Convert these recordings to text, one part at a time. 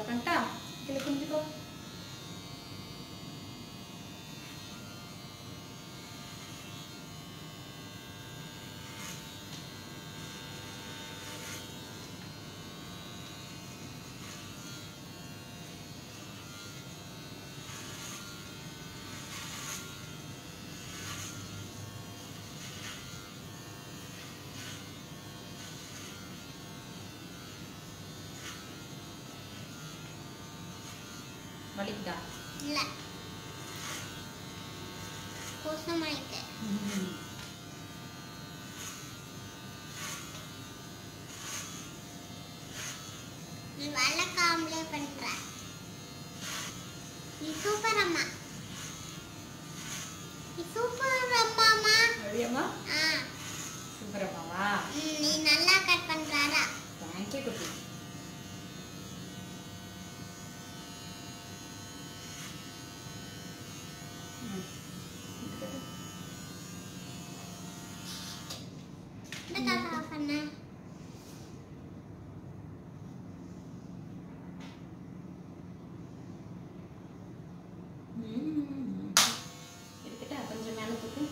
Cut பண்ணிட்டா கீழே குஞ்சுக்கோ வலிக்குதா இல்ல கூசமாயிட்டு நீ வளர்க்காமலே பண்ற நீ சூப்பர் அம்மா நீ சூப்பர் அம்மாமா வழியம்மா ஆ சூப்பரப்பாவா ம், நீ நல்லா கட் பண்றாரா தேங்க்யூ குட்டி ம். இருக்கட்டும். இந்த தாத்தா பண்ண ம். இருக்கட்டா கொஞ்சம் மேலே தூக்கு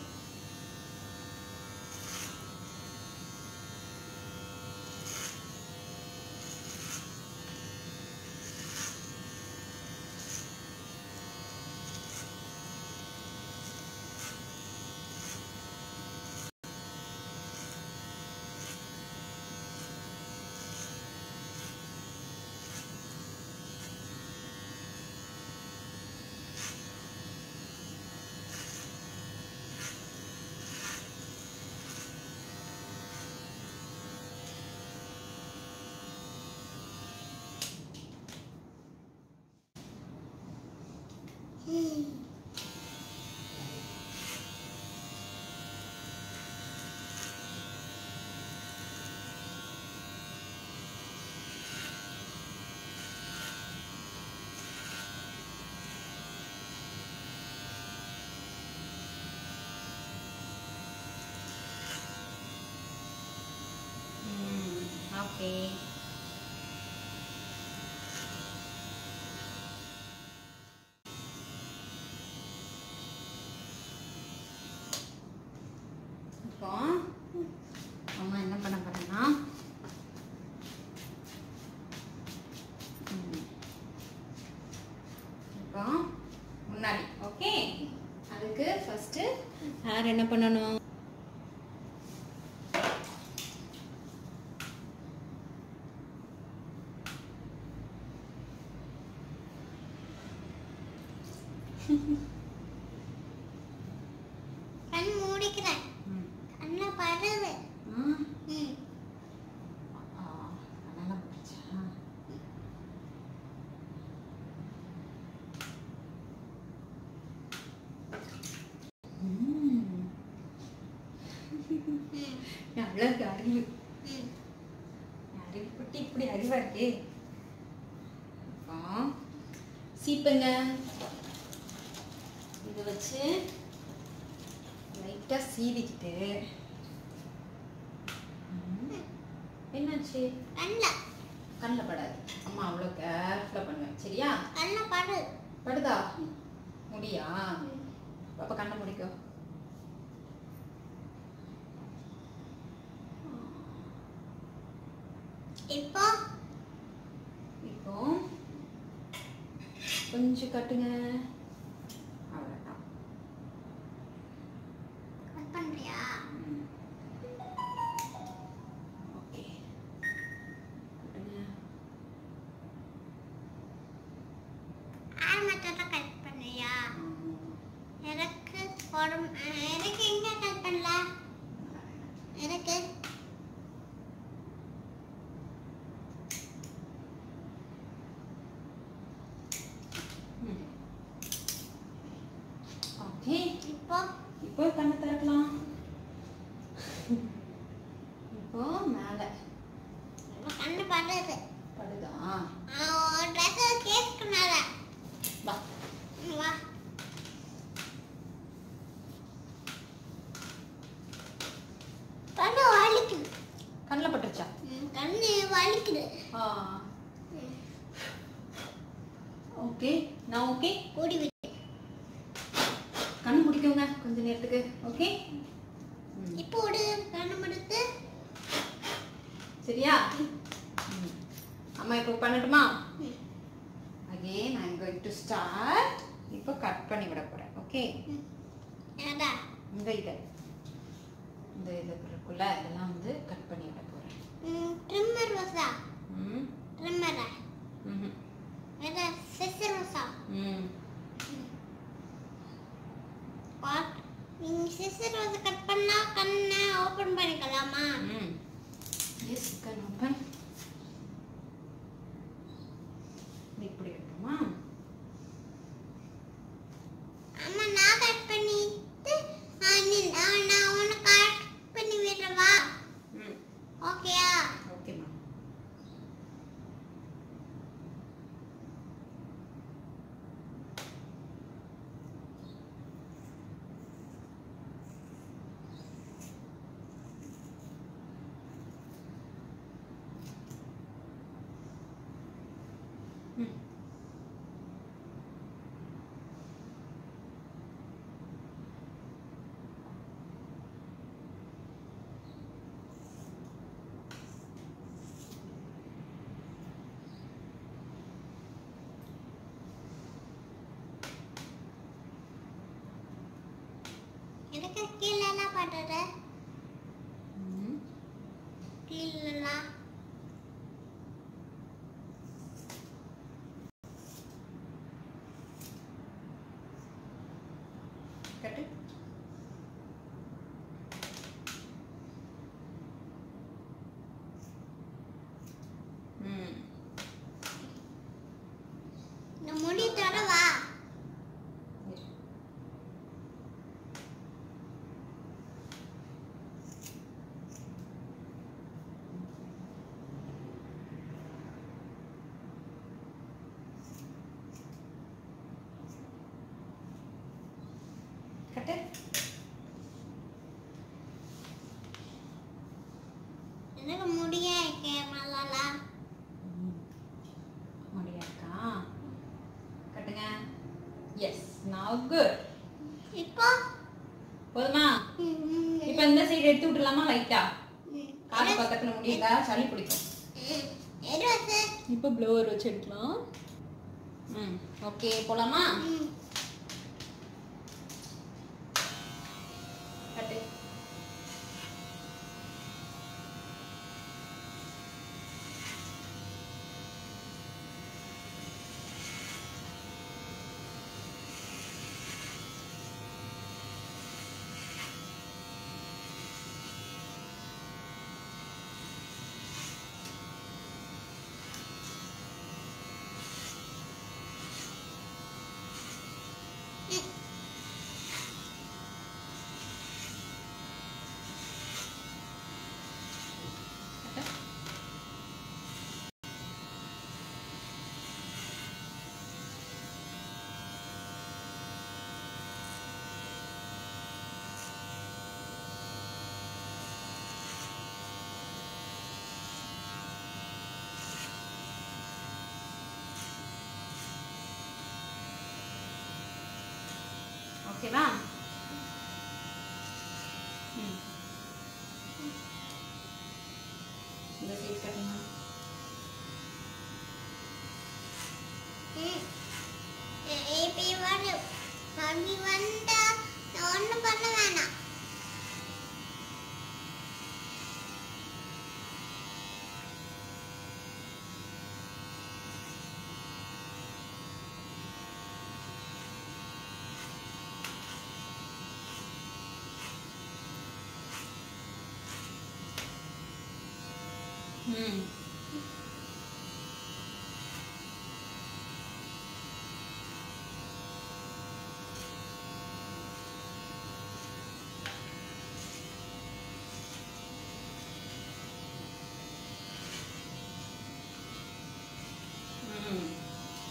ம். ம். ஓகே இப்போ அம்மா என்ன பண்ண போறேன்னா ம். இப்போ முன்னாடி ஓகே அதுக்கு ஃபர்ஸ்ட் ஹேர் என்ன பண்ணணும் கண் மூடிக்கிறேன் ம். கண்ணை படுது ஆ ம் ஆ, அதனால போட்டுச்சா? ம். ம் எவ்வளவு அறிவு ம் அறிவு குட்டி இப்படி அறிவா இருக்கே இப்போ சீப்புங்க இது வச்சு லைட்டா சீவிக்கிட்டு ம். என்னாச்சு கண்ணில் கண்ணில் படாது அம்மா அவ்வளோ கேர்ஃபுல்லாக பண்ணுவேன் சரியா கண்ணில் படு படுதா முடியா அப்போ கண்ணை முடிக்கோ இப்போ இப்போ கொஞ்சம் கட்டுங்க அவ்வளோதான் கட் பண்ணுறியா ஓகே கட்டுங்க ஆரம்பத்தோட கட் பண்ணுறியா எனக்கு உடம்பு எனக்கு எங்க கட் பண்ணல எனக்கு ஓகே இப்போ இப்போ கண்ணை திறக்கலாம் இப்போ மேலே இப்போ கண்ணு படுது படுதா ட்ரெஸ் கேட்கனால வா வா கண்ணு வலிக்குது கண்ணில் பட்டுருச்சா ம், கண்ணு வலிக்குது ஆ ம். ஓகே நான் ஓகே கூடி விட்டு கண்ணு முடிக்கோங்க கொஞ்ச நேரத்துக்கு ஓகே இப்போ விடு கண்ணு முடித்து சரியா ம். அம்மா இப்போ பண்ணட்டுமா again I going to start இப்போ கட் பண்ணி விட போறேன் ஓகே ஏடா இந்த இதை இந்த இது இருக்குல்ல இதெல்லாம் வந்து கட் பண்ணி விட போறேன் ட்ரிம்மர் வசா ம் ட்ரிம்மரா ம்ஹும். ஏடா சிசர் வசா ம் வாட் நீங்க சிசர் வச கட் பண்ணா கண்ணை ஓபன் பண்ணிக்கலாமா ம் எஸ் கேன் ஓப்பன் இப்படி எடுப்போமா அம்மா நான் கட் பண்ணிட்டு ஆ, நீ- ஆ, நான் உன்னை கட் பண்ணி விடுறவா ம் ஓகேயா ஓகேம்மா ம் எனக்கு கீழெல்லாம் பண்றது ம் கீழெல்லாம் கட்டு ம் இந்த முடி தொடவா இரு. கட்டு எனக்கு முடியா இருக்கே மல்லாலா முடியா இருக்கா கட்டுங்க எஸ் நவ் குட் இப்போ போதுமா ம், ம், இப்போ இந்த சைடு எடுத்து விட்டுலாமா லைட்டா ம். காது பக்கத்துல முடியல சளி பிடிக்கும் ம். எது வச்சு இப்போ ப்ளோவர் வச்சு எடுக்கலாம் ம் ஓகே போலாமா ம். கட்டு கட்டு ஓகேவா ம் இந்த சைடு கட்டுங்க ம். எ- இப்ப இவரு மம்மி வந்தா நான் ஒண்ணும் பண்ண வேணாம் ம் Mm.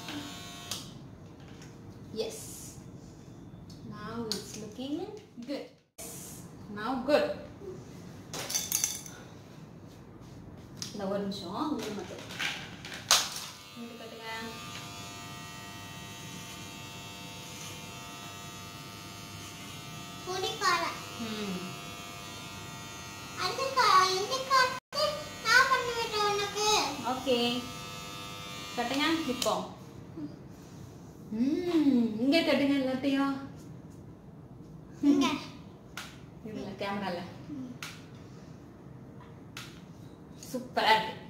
Yes. Now it's looking good. Yes. Now good. இந்த ஒரு நிமிஷம் இது மட்டும் இங்க கட்டுங்க ம் அது கா- இது காட்டு நான் பண்ணி விடுறேன் உனக்கு ஓகே கட்டுங்க இப்போ ம் இங்க கட்டுங்க எல்லாத்தையும் இங்க இதுல கேமரால சூப்பரா இருக்கு